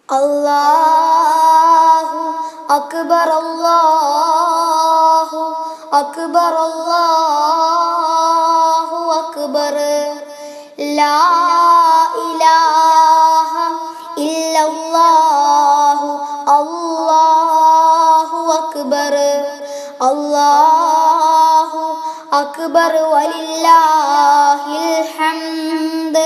അല്ലാഹു അക്ബർ അല്ലാഹു അക്ബർ അല്ലാഹു അക്ബർ ലാ ഇലാഹ ഇല്ലല്ലാഹു അല്ലാഹു അക്ബർ അല്ലാഹു അക്ബർ വലില്ലാഹിൽ ഹംദ്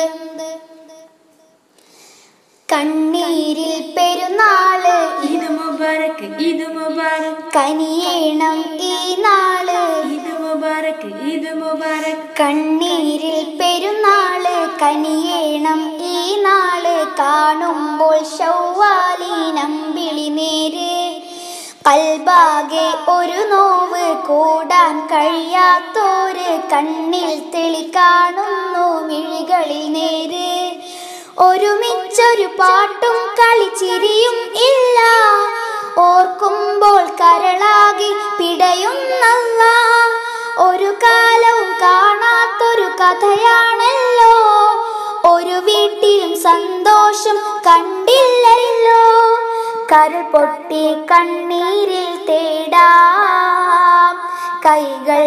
കണ്ണീരിൽ പെരുന്നാള് ഈദ് മുബാറക് ഈദ് മുബാറക് കനിയേണം ഈ നാള് ഈദ് മുബാറക് ഈദ് മുബാറക് കണ്ണീരിൽ പെരുന്നാള് കനിയേണം ഈ നാള് കാണുമ്പോൾ ശൗവാലീനമ്പിളി നേര് കൽബാകെ ഒരു നോവ് കൂടാൻ കഴിയാത്തോര് കണ്ണിൽ തെളി കാണുന്നു മിഴികളിൽ നേര് ഒരുമിച്ചൊരു പാട്ടും കളിച്ചിരിയും ഇല്ല ഓർക്കുമ്പോൾ കരളാകി പിടയുന്നല്ല ഒരു കാലവും കാണാത്തൊരു കഥയാണല്ലോ ഒരു വീട്ടിലും സന്തോഷം കണ്ടില്ലല്ലോ കരൾ പൊട്ടി കണ്ണീരിൽ തേടാം കൈകൾ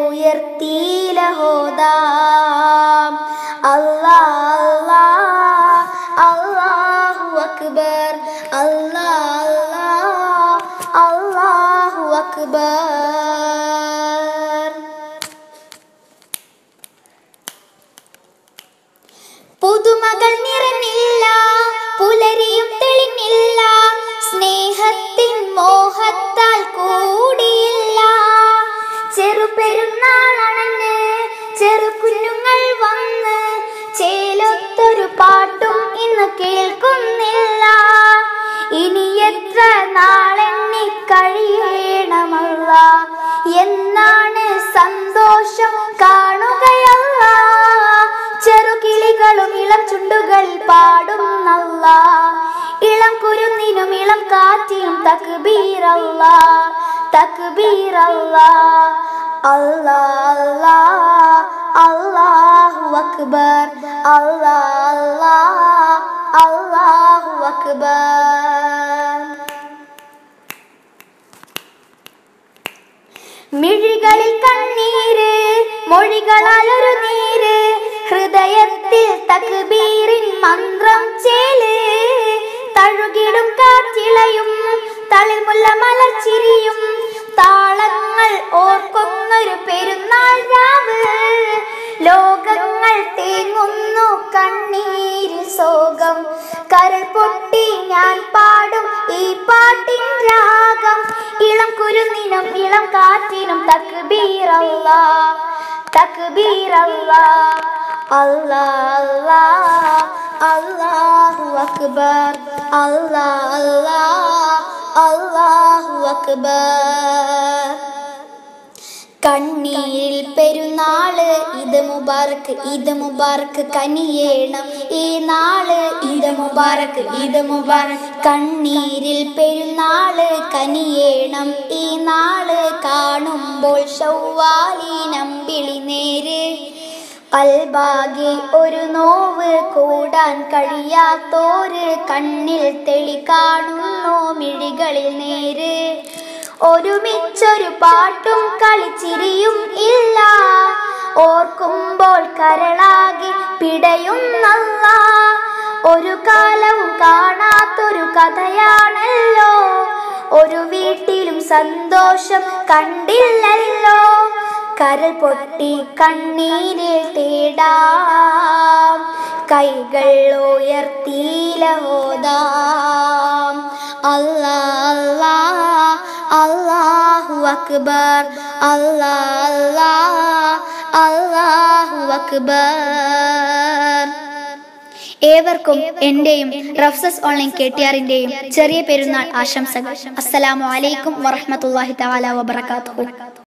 ഉയർത്തിയിലഹോദാം അല്ലാ അല്ലാ അല്ലാഹു അക്ബർ അല്ലാ അല്ലാ അല്ലാഹു അക്ബർ പുതുമകൾ നിറഞ്ഞില്ല പുലരിയും തെളിഞ്ഞില്ല സ്നേഹത്തിൻ മോഹത്താൽ കൂടിയില്ല ചെറുപെരുന്നാളണഞ്ഞ് ചെറുകുഞ്ഞുങ്ങൾ വന്ന് ചേലൊത്തൊരു പാട്ടും ഇന്ന് കേൾക്കുന്നില്ല ഇനി എത്ര നാളെണ്ണി കഴിയണമല്ല എന്നാണ് സന്തോഷം കാണുകയല്ല ചെറുകിളികളും ഇളം ചുണ്ടുകൾ പാടുന്നല്ല ഇളം കുരുന്നിനും ഇളം കാറ്റിനും തക്ബീറല്ല തക്ബീറല്ല അല്ലാ അല്ലാ അല്ലാഹു അക്ബർ അല്ലാ അല്ലാ അല്ലാഹു അക്ബർ മിഴികളിൽ കണ്ണീര് മൊഴികളാൽ ഒരു നീര് ഹൃദയത്തിൽ തക്ബീറിൻ മന്ത്രം ചേല് തഴുകിടും കാറ്റിളയും തളിമുല്ല മലച്ചിരിയും താളങ്ങൾ ഓർക്കുന്നൊരു പെരുന്നാൾ രാവ് ലോകങ്ങൾ തേങ്ങുന്നു കണ്ണീര് സോകം കരൾ പൊട്ടി ഞാൻ പാടും ഈ പാട്ടിൻ രാഗം ഇളം കുരുന്നിനും ഇളം കാറ്റിനും തക്ബീറല്ല തക്ബീറല്ല അല്ലാ അല്ലാ അല്ലാഹു അക്ബർ അല്ലാ അല്ലാ അല്ലാഹു അക്ബർ കണ്ണീരിൽ പെരുന്നാള് ഇത് മുബാറക്ക് ഇത് മുബാറക്ക് കനിയേണം ഈ നാള് ഇത് മുബാറക്ക് ഇത് മുബാറക്ക് കണ്ണീരിൽ പെരുന്നാള് കനിയേണം ഈ നാള് കാണുമ്പോൾ ശൗവാലീനം നേര് കൽബാകെ ഒരു നോവ് കൂടാൻ കഴിയാത്തോര് കണ്ണിൽ തെളി കാണുന്നു മിഴികളിൽ നേര് ഒരുമിച്ചൊരു പാട്ടും കളിച്ചിരിയും ഇല്ല ഓർക്കുമ്പോൾ കരളാകി പിടയുന്നല്ല ഒരു കാലവും കാണാത്തൊരു കഥയാണല്ലോ ഒരു വീട്ടിലും സന്തോഷം കണ്ടില്ലല്ലോ കരൾ പൊട്ടി കണ്ണീരിൽ തേടാം കൈകൾ ഉയർത്തിയിലഹോദാം അല്ലാ അല്ലാ അല്ലാഹു അക്ബർ അല്ലാ അല്ലാ അല്ലാഹു അക്ബർ ഏവർക്കും എന്റെയും റഫ്സസ് ഓൺലൈൻ കെ ടി ആറിന്റെയും ചെറിയ പെരുന്നാൾ ആശംസകൾ അസ്സലാമു അലൈക്കും വറഹ്മത്തുള്ളാഹി തആല വബറകാതുഹു